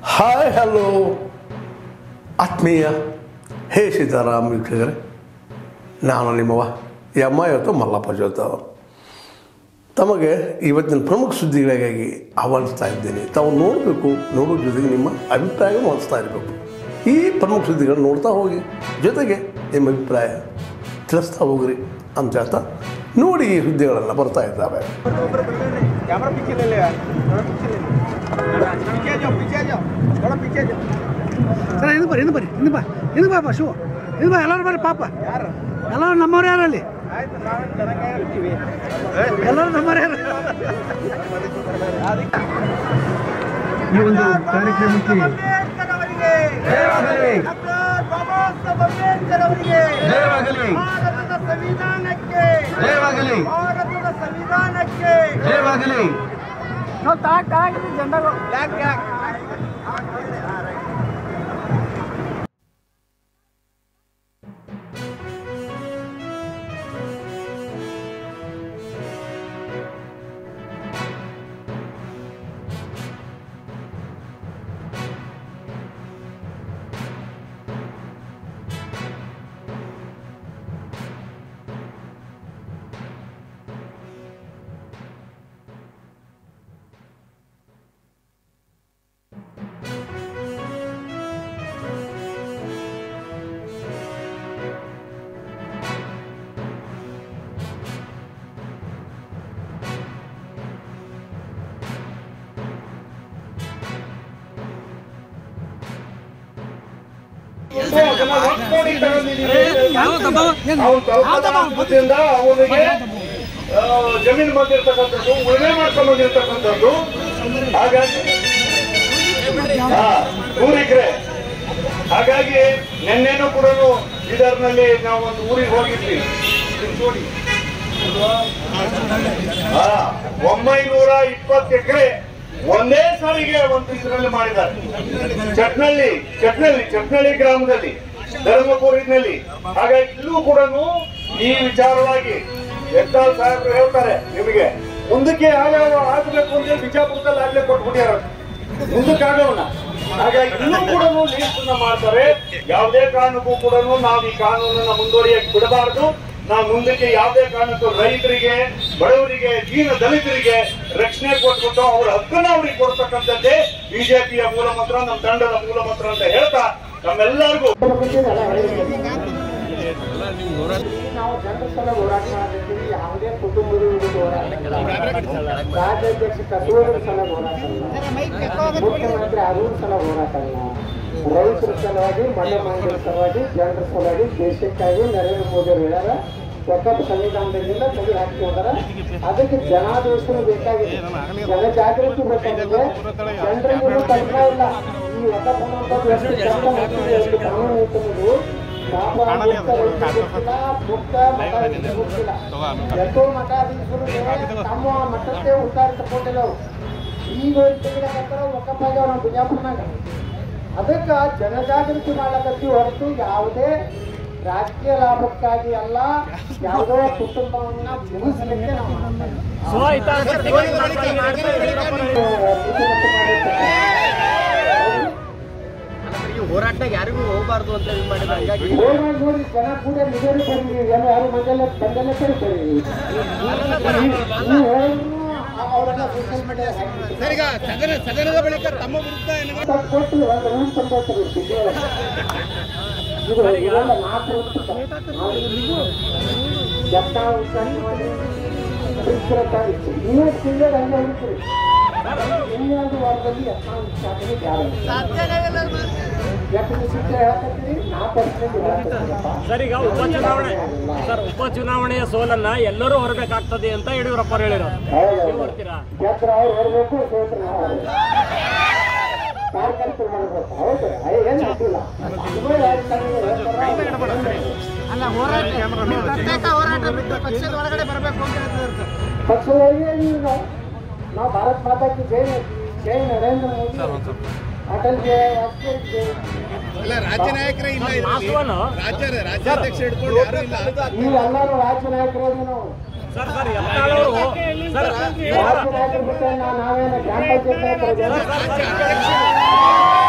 Hi hello ಆತ್ಮೀಯ ಹೇ ಸೀತಾರಾಮ್ ವೀಕ್ಷಕರೇ ನಾನು ನಿಮ್ಮವ ಎಮ್ಮ ಇವತ್ತು ಮಲ್ಲಪ್ಪ ಜೋತ ತಮಗೆ ಇವತ್ತಿನ ಪ್ರಮುಖ ಸುದ್ದಿಗಳಿಗಾಗಿ ಆಹ್ವಾನಿಸ್ತಾ ಇದ್ದೇನೆ ತಾವು ನೋಡಬೇಕು ನೋಡೋ ಜೊತೆಗೆ ನಿಮ್ಮ ಅಭಿಪ್ರಾಯ ಹೊಂದಿಸ್ತಾ ಇರಬೇಕು ಈ ಪ್ರಮುಖ ಸುದ್ದಿಗಳನ್ನು ನೋಡ್ತಾ ಹೋಗಿ ಜೊತೆಗೆ ನಿಮ್ಮ ಅಭಿಪ್ರಾಯ ತಿಳಿಸ್ತಾ ಹೋಗ್ರಿ ಅಂತ ಹೇಳ್ತಾ ನೋಡಿ ಈ ಸುದ್ದಿಗಳೆಲ್ಲ ಬರ್ತಾ ಇದ್ದಾವೆ कैमरा पीछे ले ले यार थोड़ा पीछे ले ले पीछे आ जाओ पीछे आ जाओ थोड़ा पीछे आ जाओ ಸರ್ ಹಿಂದೆ ಬರ್ರಿ ಹಿಂದೆ ಬರ್ರಿ ಹಿಂದೆ ಬಾ ಹಿಂದೆ ಬಾಪ ಶಿವ ಹಿಂದೆ ಬಾ ಎಲ್ಲರೂ ಬರ್ರಿ ಪಾಪ ಯಾರು ಎಲ್ಲರೂ ನಮ್ಮವ್ರು ಯಾರಲ್ಲಿ ಆಯ್ತು ನಾವೇನು ಚೆನ್ನಾಗಿ ಇರ್ತೀವಿ ಎಲ್ಲರೂ ನಮ್ಮವ್ರು ಯಾರು ಈ ಒಂದು ಕಾರ್ಯಕ್ರಮಕ್ಕೆ ಅಂಬೇಡ್ಕರ್ ಅವರಿಗೆ ಡಾಕ್ಟರ್ ಬಾಬಾ ಸಾಹೇಬ್ ಅಂಬೇಡ್ಕರ್ ಅವರಿಗೆ ಭಾರತದ ಸಂವಿಧಾನಕ್ಕೆ ಭಾರತದ ಸಂವಿಧಾನಕ್ಕೆ ನಾವು ತಾಕ್ ತಾಕ್ ಜೆಂಡಗಳು ಬ್ಲ್ಯಾಕ್ ಬ್ಲ್ಯಾಕ್ ಅವನಿಗೆ ಜಮೀನು ಬಂದಿರ್ತಕ್ಕಂಥದ್ದು ಉಳುಮೆ ಮಾಡ್ಕೊಂಡು ಬಂದಿರ್ತಕ್ಕಂಥದ್ದು ಹಾಗಾಗಿ ಹಾ, ನೂರು ಎಕರೆ ಹಾಗಾಗಿ ನಿನ್ನೆನೂ ಕೂಡ ಬೀದರ್ನಲ್ಲಿ ನಾವು ಒಂದು ಊರಿಗೆ ಹೋಗಿದ್ವಿ ಚಿಂಚೋಳಿ ಹಾ, ಒಂಬೈನೂರ ಇಪ್ಪತ್ತು ಎಕರೆ ಒಂದೇ ಸಾರಿಗೆ ಒಂದು ಇದರಲ್ಲಿ ಮಾಡಿದ್ದಾರೆ ಚಟ್ನಳ್ಳಿ ಚಟ್ನಳ್ಳಿ ಚಟ್ನಳ್ಳಿ ಗ್ರಾಮದಲ್ಲಿ ಧರ್ಮಪುರಿನಲ್ಲಿ ಹಾಗಾಗಿ ಇಲ್ಲೂ ಕೂಡ ಈ ವಿಚಾರವಾಗಿ ಯತ್ನಾಳ್ ಸಾಹೇಬರು ಹೇಳ್ತಾರೆ ನಿಮಗೆ ಮುಂದಕ್ಕೆ ಯಾವ್ಯಾವ ಆಗಬೇಕು ಅಂತ ಬಿಜಾಪುರದಲ್ಲಿ ಆಗ್ಲೇ ಕೊಟ್ಬಿಟ್ಟಾರ ಮುಂದಕ್ಕೆ ಆಗೋಣ ಹಾಗಾಗಿ ಇನ್ನೂ ಕೂಡ ಲೀಸ್ಟ್ ಮಾಡ್ತಾರೆ ಯಾವುದೇ ಕಾರಣಕ್ಕೂ ಕೂಡ ನಾವು ಈ ಕಾನೂನನ್ನ ಮುಂದುವರಿಯಕ್ಕೆ ಬಿಡಬಾರದು ನಾವು ಮುಂದಕ್ಕೆ ಯಾವುದೇ ಕಾರಣಕ್ಕೂ ರೈತರಿಗೆ ಬಡವರಿಗೆ ದೀನ ದಲಿತರಿಗೆ ರಕ್ಷಣೆ ಕೊಟ್ಬಿಟ್ಟು ಅವ್ರ ಹಕ್ಕನ್ನ ಅವ್ರಿಗೆ ಕೊಡ್ತಕ್ಕಂಥದ್ದೇ ಬಿಜೆಪಿಯ ಮೂಲ ಮಂತ್ರ ನಮ್ಮ ತಂಡದ ಮೂಲ ಮಂತ್ರ ಅಂತ ಹೇಳ್ತಾ ನಮ್ಮೆಲ್ಲರಿಗೂ ನಾವು ಜನರ ಸಲ ಹೋರಾಟ ಮಾಡಿರ್ತೀವಿ ಯಾವುದೇ ಕುಟುಂಬದ ವಿರುದ್ಧ ಹೋರಾಟ ಅಲ್ಲ. ರಾಜ್ಯಾಧ್ಯಕ್ಷ ಕಸೂರಿನ ಸಲ ಹೋರಾಟ ಅಲ್ಲ ಮುಖ್ಯಮಂತ್ರಿ ಅರುಣ್ ಸಲ ಹೋರಾಟ ಅಲ್ಲ ರೈತರ ಸಲುವಾಗಿ ಮನೆ ಮಂದಿರ ಸಲುವಾಗಿ ಜನರ ಸಲುವಾಗಿ ದೇಶಕ್ಕಾಗಿ ನರೇಂದ್ರ ಮೋದಿ ಅವರು ಹೇಳ್ಯಾರ ಒಕ್ಕಟ್ಟು ಸಂವಿಧಾನದಿಂದ ತೆಗೆದು ಹಾಕ್ತಿದಾರ ಅದಕ್ಕೆ ಜನಾದೇಶನ ಬೇಕಾಗಿದೆ ಜನಜಾಗೃತಿ ಬೇಕಾಗಿದೆ ಜನರಿಗೂ ಕಲ್ಪನೆ ಇಲ್ಲ ಈ ಒಕ್ಕಟ್ಟು ಅನ್ನೋದು ಎಷ್ಟು ಚಂದ ಮಾಡ್ತಿದೆ, ಎಷ್ಟು ಕಾನೂನು ಐತೆ ಅನ್ನೋದು ಪಾಪ ಮುಕ್ತ ರೈತರಿಗೆ ಗೊತ್ತಿಲ್ಲ, ಮುಕ್ತ ಮಠಾಧೀಶರಿಗೆ ಗೊತ್ತಿಲ್ಲ. ಎಷ್ಟೋ ಮಠಾಧೀಶರು ತಮ್ಮ ಮಠಕ್ಕೆ ಉತ್ತಾರ ತಗೊಂಡಿಲ್ಲ ಅವ್ರು. ಈಗ ತೆಗಿಲಕತ್ತಾರ ಒಕ್ಕಪ್ಪಾಗ್ಯಾವ ನಮ್ಮ ಬಿಜಾಪುರ್ನಾಗ ಅದಕ್ಕೆ ಜನಜಾಗೃತಿ ಮಾಡ್ಲಕತ್ತಿ ಹೊರತು ಯಾವುದೇ ರಾಜಕೀಯ ಲಾಭಕ್ಕಾಗಿ ಅಲ್ಲ ಯಾವುದೋ ಕುಟುಂಬವನ್ನ ಮುಗಿಸ್ಲಿಕ್ಕೆ ನಾವು ಹೋರಾಟದಾಗ ಯಾರಿಗೂ ಹೋಗಬಾರ್ದು ಅಂತ ಇದು ಮಾಡಿದ್ರೆ ಹಂಗಾಗಿ ಹೋಗಿ ನೋಡಿ ಜನ ಕೂಡ ನಿಜವೇ ಬರೀ ಎಲ್ಲ ಯಾರು ಮಂದೆಲ್ಲ ಬಂದೆಲ್ಲ ಸರಿ ಬರೀ ನೀವು ಹೇಳಿದ್ರು ಅವರೆಲ್ಲ ಸೋಷಿಯಲ್ ಮೀಡಿಯಾ ಸರ್ ಈಗ ಸದನ ಸದನದ ಬಳಿಕ ತಮ್ಮ ವಿರುದ್ಧ ಏನಾದ್ರು ಕೊಟ್ಟು ಒಂದು ರೂಲ್ಸ್ ಅಂತ ಹೇಳ್ತಾರೆ ಇದು ಇವೆಲ್ಲ ನಾಲ್ಕು ವರ್ಷ ಎತ್ತ ವಿಚಾರ ಮಾಡಿ ಇನ್ನೂ ತಿಂಗಳು ಹಂಗೆ ಹುಡುಕ್ರಿ ಇನ್ನೊಂದು ವಾರದಲ್ಲಿ ಎತ್ತ ವಿಚಾರದಲ್ಲಿ ಯಾರು ಯಾಕಂದ್ರೆ ಶಿಕ್ಷೆ ಹೇಳಕತ್ತೀರಿ ನಾಲ್ಕು ವರ್ಷದಿಂದ ಸರ್ ಈಗ ಉಪಚುನಾವಣೆ ಸರ್ ಉಪಚುನಾವಣೆಯ ಸೋಲನ್ನ ಎಲ್ಲರೂ ಹೊರಬೇಕಾಗ್ತದೆ ಅಂತ ಯಡಿಯೂರಪ್ಪ ಅವ್ರು ಹೇಳಿರೋದು ನೀವು ಬರ್ತೀರಾ ಗೆದ್ರ ಅವ್ರು ಹೊರಬೇಕು ಸೋತ್ರ ನಾವು ಹೊರಬೇಕು ಕಾರ್ಯಕರ್ತರು ಮಾಡಬೇಕು ಹೌದು ಏನು ಗೊತ್ತಿಲ್ಲ ಇವರು ರಾಜಕಾರಣಿಗಳು ಹೇಳ್ತಾರೆ, ಅಲ್ಲ ಹೋರಾಟ ನೀವು ಪ್ರತ್ಯೇಕ ಹೋರಾಟ ಬಿಟ್ಟು ಪಕ್ಷದ ಒಳಗಡೆ ಬರಬೇಕು ಅಂತ ಹೇಳ್ತಿದ್ದಾರೆ ಸರ್ ಪಕ್ಷದೊಳಗೆ ನೀವು ನಾವು ನಾವು ಭಾರತ್ ಮಾತಾ ಕಿ ಜೈ ಜೈ ನರೇಂದ್ರ ಮೋದಿ ಅಟಲ್ ಜೈ ವಾಜಪೇಯಿ ಜೈ ಅಲ್ಲ ರಾಜ್ಯ ನಾಯಕರೇ ಇಲ್ಲ ಇದರಲ್ಲಿ. ವಾಸ್ತವನು ರಾಜ್ಯ ರಾಜ್ಯಾಧ್ಯಕ್ಷ ಹಿಡ್ಕೊಂಡು ಯಾರು ಇಲ್ಲ ನೀವೆಲ್ಲರೂ ರಾಜ್ಯ ನಾಯಕರಾಗಿ ನಾವು ಸರ್ ಸರ್ ಯತ್ನಾಳವರು ಸರ್ ರಾಜ್ಯ ನಾಯಕರು ಬಿಟ್ಟರೆ ನಾವು ನಾವೇನು ಗ್ರಾಮ ಪಂಚಾಯತ್ ನಾಯಕರು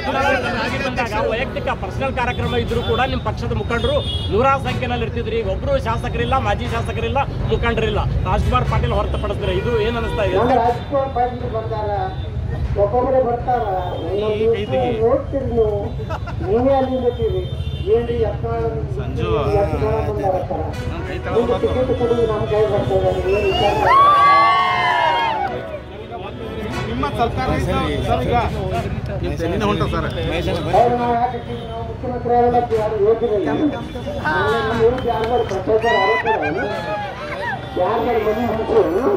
ಚುನಾವಣೆ ಬಂದಾಗ ವೈಯಕ್ತಿಕ ಪರ್ಸನಲ್ ಕಾರ್ಯಕ್ರಮ ಇದ್ರೂ ಕೂಡ ನಿಮ್ಮ ಪಕ್ಷದ ಮುಖಂಡರು ನೂರಾರು ಸಂಖ್ಯೆನಲ್ಲಿ ಇರ್ತಿದ್ರಿ ಈಗ ಒಬ್ರು ಶಾಸಕರಿಲ್ಲ ಮಾಜಿ ಶಾಸಕರಿಲ್ಲ ಮುಖಂಡರಿಲ್ಲ ರಾಜ್ಕುಮಾರ್ ಪಾಟೀಲ್ ಹೊರತುಪಡಿಸಿದ್ರೆ ಇದು ಏನ್ ಅನಿಸ್ತಾ ಇದೆ ನಮ್ಮ ರಾಜಕೀಯ ಪಾರ್ಟಿ ಬಂದಾರ ಒಬ್ಬೊಬ್ಬರೇ ಬರ್ತಾರ ಒಂದೊಂದು ದಿವ್ಸ ನೋಡ್ತೀರಿ ನೀವು ನೀವೇ ಅಲ್ಲಿ ಬರ್ತೀರಿ ಏನ್ರಿ ಯತ್ನಾಳ ಯತ್ನಾಳ ಬಂದಾರ ನಿಮ್ಗೆ ಟಿಕೆಟ್ ಕೊಡುದು ನಮ್ಮ ಕೈ ಬರ್ತದೆ ನೀವು ಏನ್ ವಿಚಾರ ಮಾಡಿ? ಅವ್ರು ನಾವು ಯಾಕೆ ಹಾಕಿದ್ವಿ? ನಾವು ಮುಖ್ಯಮಂತ್ರಿ ಆಗೋದಕ್ಕೆ ಯಾರು ಯೋಗ್ಯರಿಲ್ಲ ನಮ್ಮ ವಿರುದ್ಧ ಯಾರು ಮಾಡಿ ಭ್ರಷ್ಟಾಚಾರ ಆರೋಪ ಯಾರು ಮಾಡಿ ಮನೆ ಹಂಚು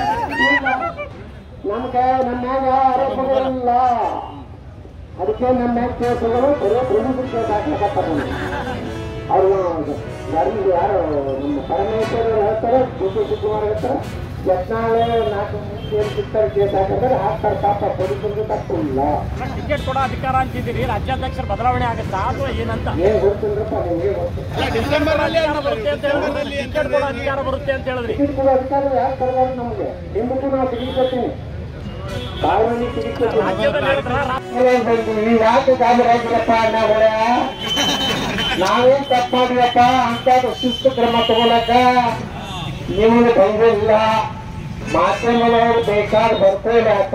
ನಮ್ಮ ಕೈ ನಮ್ಮ ಮ್ಯಾಗ ಆರೋಪಗಳಿಲ್ಲ ಅದಕ್ಕೆ ನಮ್ಮ ಮ್ಯಾಗ ಕೇಸುಗಳು ಬರೀ ಪ್ರಮುಖ ಕೇಸ್ ಹಾಕ್ಲಕತ್ತಾರ ಅವ್ರು ಧರ್ಮ ಯಾರು ನಮ್ಮ ಪರಮೇಶ್ವರ್ ಹೇಳ್ತಾರೆ ಡಿ ಕೆ ಶಿವಕುಮಾರ್ ಹೇಳ್ತಾರೆ ಯತ್ನಾಳೆ ನಾಲ್ಕು ಕೇಸ್ ಸಿಗ್ತಾರೆ ಕೇಸ್ ಹಾಕಿದ್ರೆ ಹಾಕ್ತಾರೆ ಪಾಪ ಪೊಲೀಸರಿಗೆ ತಪ್ಪಿಲ್ಲ ಟಿಕೆಟ್ ಕೊಡೋ ಅಧಿಕಾರ ಅಂತಿದ್ದೀರಿ ರಾಜ್ಯಾಧ್ಯಕ್ಷರ ಬದಲಾವಣೆ ಆಗುತ್ತಾ ಅಥವಾ ಏನಂತ ಏನ್ ಗೊತ್ತಿಲ್ಲಪ್ಪ ನಿಮಗೆ ಗೊತ್ತು ಡಿಸೆಂಬರ್ ಅಲ್ಲಿ ಅಧಿಕಾರ ಬರುತ್ತೆ ಅಂತ ಹೇಳಿದ್ರಿ ಟಿಕೆಟ್ ಕೊಡೋ ಅಧಿಕಾರ ಬರುತ್ತೆ ಅಂತ ಹೇಳಿದ್ರಿ ಟಿಕೆಟ್ ಕೊಡೋ ಅಧಿಕಾರ ಯಾರು ತರಬಾರ್ದು ನಮಗೆ ನಿಮಗೂ ನಾವು ಟಿಕೆಟ್ ಕೊಡ್ತೀನಿ ಕಾರಣಿ ಟಿಕೆಟ್ ರಾಜ್ಯದಲ್ಲಿ ಹೇಳಿದ್ರ ಕೊಡ್ತೀನಿ ಯಾಕೆ ಗಾಬರಾಗಿರಪ್ಪ ಅಣ್ಣಾಗಳೇ ನಾವೇನ್ ತಪ್ಪು ಮಾಡಿರಪ್ಪ ಅಂತ ಶಿಸ್ತು ಕ್ರಮ ತಗೊಳಕ ನಿಮಗೆ ಧೈರ್ಯ ಇಲ್ಲ ಮಾಧ್ಯಮದವರು ಬೇಕಾದ ಬರ್ತಾ ಇರಾಕ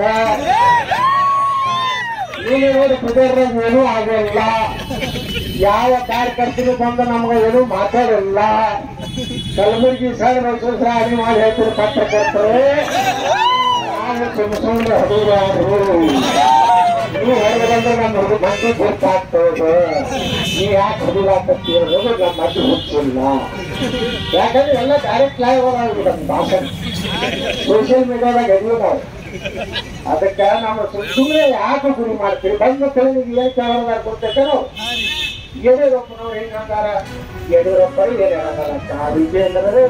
ನೀವು ನೋಡಿ ಕುದುರ್ರಾಗ ಏನೂ ಆಗಿಲ್ಲ ಯಾವ ಕಾರ್ಯಕರ್ತರು ಬಂದು ನಮ್ಗೆ ಏನೂ ಮಾತಾಡಿಲ್ಲ ಕಲಬುರಗಿ ಸರ್ ಮೈಸೂರು ಸರ್ ಅಡಿ ಮಾಡಿ ಹೇಳ್ತಾರೆ ಪತ್ರಕರ್ತರು ನಾನು ಸುಮ್ಮನೆ ಹುಡುಗರು ನೀವು ಹೊರಗೆ ಬಂದ್ರೆ ನಮ್ಮ ಹುಡುಗ ಮಂದಿ ಗೊತ್ತಾಗ್ತದೆ ನೀವು ಯಾಕೆ ಹುಡುಗಾಕತ್ತೀರ ಅನ್ನೋದು ನಮ್ಮ ಮದ್ದು ಹುಚ್ಚಿಲ್ಲ ಯಾಕಂದ್ರೆ ಎಲ್ಲ ಡೈರೆಕ್ಟ್ ಲೈವ್ ಆಗ್ಬಿಡ ಭಾಷಣ ಸೋಷಿಯಲ್ ಮೀಡಿಯಾದಾಗ ಎದುರು ನಾವು ಅದಕ್ಕೆ ನಾವು ಸುಮ್ಮನೆ ಯಾಕೆ ಗುರಿ ಮಾಡ್ತೀವಿ ಬಂದ ಕೈಲಿಗೆ ಏನ್ ಕೇಳೋದಾರ ಗೊತ್ತೈತೆ ನಾವು ಯಡಿಯೂರಪ್ಪನವ್ರು ಹೆಂಗ್ ಅಂದಾರ ಯಡಿಯೂರಪ್ಪರು ಏನ್ ಹೇಳೋದಲ್ಲ ವಿಜೇಂದ್ರ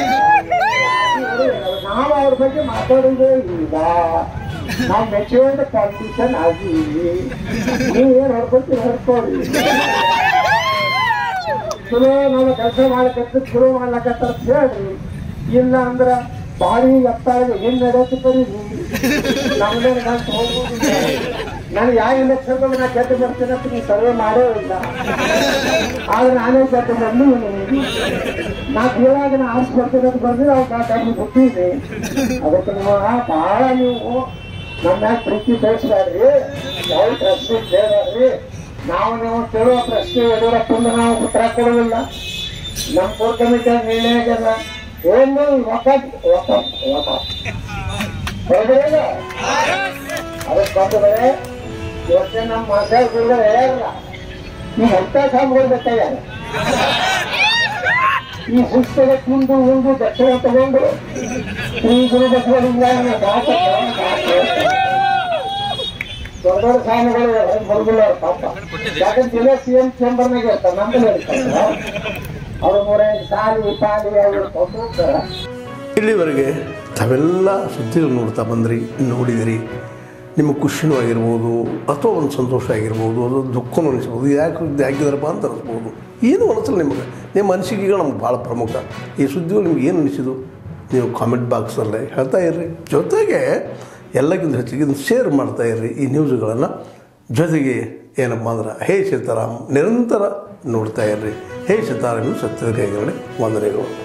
ನಾವು ಅವ್ರ ಬಗ್ಗೆ ಮಾತಾಡೋದೇ ಇಲ್ಲ ನಾವು ಮೆಚೂರ್ಡ್ ಪಾಲಿಟಿಷನ್ ಆಗೀವಿ ನೀವು ಏನ್ ಹೊಡ್ಕೊಳ್ತೀವಿ ಹೊಡ್ಕೊಳ್ಳಿ ಚಲೋ ನಾವು ಕೆಲಸ ಮಾಡಕತ್ತ ಚಲೋ ಮಾಡ್ಲಕತ್ತಾರ ಅಂತ ಹೇಳ್ರಿ ಇಲ್ಲ ಅಂದ್ರ ಬಾಡಿ ಎತ್ತಾಳಿಗೆ ಏನ್ ನಡೆಯುತ್ತೆ ಬರೀ ನಮ್ದೇ ನಾನು ಹೋಗ್ಬೋದು ನಾನು ಯಾವ ಎಲೆಕ್ಷನ್ ನಾ ಗೆದ್ದು ಬರ್ತೀನಿ ಅಂತ ನೀವು ಸರ್ವೆ ಮಾಡೇ ಇಲ್ಲ ಆದ್ರೆ ನಾನೇ ಗೆದ್ದು ಬಂದು ನಾ ಕೇಳಾಗ ನಾ ಆರ್ಸ್ ಬರ್ತೀನಿ ಅಂತ ಬಂದ್ರೆ ಅವ್ರು ನಾ ಕಮ್ಮಿ ಗೊತ್ತಿದೆ ಅದಕ್ಕೆ ನೀವು ಬಹಳ ನೀವು ನಮ್ಮ ಮ್ಯಾಗ ಪ್ರೀತಿ ತೋರಿಸ್ಬೇಡ್ರಿ ಯಾವ ಪ್ರಶ್ನೆ ಕೇಳಬೇಡ್ರಿ ನಾವು ನೀವು ಕೇಳುವ ಪ್ರಶ್ನೆ ಯಡಿಯೂರಪ್ಪಂದು ನಾವು ಉತ್ತರ ಕೊಡೋದಿಲ್ಲ ನಮ್ಮ ಕೋರ್ ಕಮಿಟಿ ನಿರ್ಣಯ ಆಗ್ಯದ ಏನು ಒಕ್ಕಟ್ ಒಕ್ಕಟ್ ಒಕ್ಕಟ್ ಹೌದ್ರಲ್ಲ ಅದಕ್ಕೆ ಬಂದ್ರೆ ಇವತ್ತೇ ನಮ್ಮ ಮಾಸಾಳ ಗುರುಗಳು ಹೇಳಲ್ಲ ನೀವು ಎಂತ ಸಾಮಗಳು ಬೇಕಾಗ್ಯಾರ ಈ ಸುಸ್ತದ ತಿಂದು ಉಂಡು ದಕ್ಷಿಣ ತಗೊಂಡು ಶ್ರೀ ಗುರು ಬಸವಲಿಂಗ ದಾಸ ದೊಡ್ಡ ದೊಡ್ಡ ಸ್ವಾಮಿಗಳು ಬರುದಿಲ್ಲ ಅವ್ರ ಪಾಪ ಯಾಕಂದ್ರೆ ಎಲ್ಲ ಸಿ ಎಂ ಚೇಂಬರ್ನಾಗ ಇರ್ತಾರೆ ನಮ್ಮಲ್ಲಿ ಇರ್ತಾರ ಅವ್ರು ಮೂರೈದು ಸಾಲಿ ಪಾಲಿ ಅವ್ರು ಕೊಟ್ಟು ಹೋಗ್ತಾರ ಇಲ್ಲಿವರೆಗೆ ತಾವೆಲ್ಲ ಸುದ್ದಿಗಳು ನೋಡ್ತಾ ಬಂದ್ರಿ ನೋಡಿದಿರಿ ನಿಮಗೆ ಖುಷಿನೂ ಆಗಿರ್ಬೋದು ಅಥವಾ ಒಂದು ಸಂತೋಷ ಆಗಿರ್ಬೋದು ಅದು ದುಃಖನೂ ಅನಿಸ್ಬೋದು ಯಾಕೆ ಇದು ಹಾಕಿದಾರಪ್ಪ ಅಂತ ಅನಿಸ್ಬೋದು ಏನು ಅನಿಸಲ್ಲ ನಿಮಗೆ ನಿಮ್ಮ ಅನಿಸಿಕೆಗಳು ನಮ್ಗೆ ಭಾಳ ಪ್ರಮುಖ ಈ ಸುದ್ದಿಗಳು ನಿಮ್ಗೆ ಏನು ಅನಿಸಿದು ನೀವು ಕಾಮೆಂಟ್ ಬಾಕ್ಸಲ್ಲೇ ಹೇಳ್ತಾ ಇರ್ರಿ ಜೊತೆಗೆ ಎಲ್ಲಕ್ಕಿಂತ ಹೆಚ್ಚಿಗೆ ಇದನ್ನು ಶೇರ್ ಮಾಡ್ತಾ ಇರ್ರಿ ಈ ನ್ಯೂಸ್ಗಳನ್ನು ಜೊತೆಗೆ ಏನಪ್ಪ ಅಂದ್ರೆ ಹೇ ಸೀತಾರಾಮ್ ನಿರಂತರ ನೋಡ್ತಾ ಇರ್ರಿ ಹೇ ಸೀತಾರಾಮ್ ಸತ್ಯದ ಕೈಗಡೆ ವಂದನೆಗಳು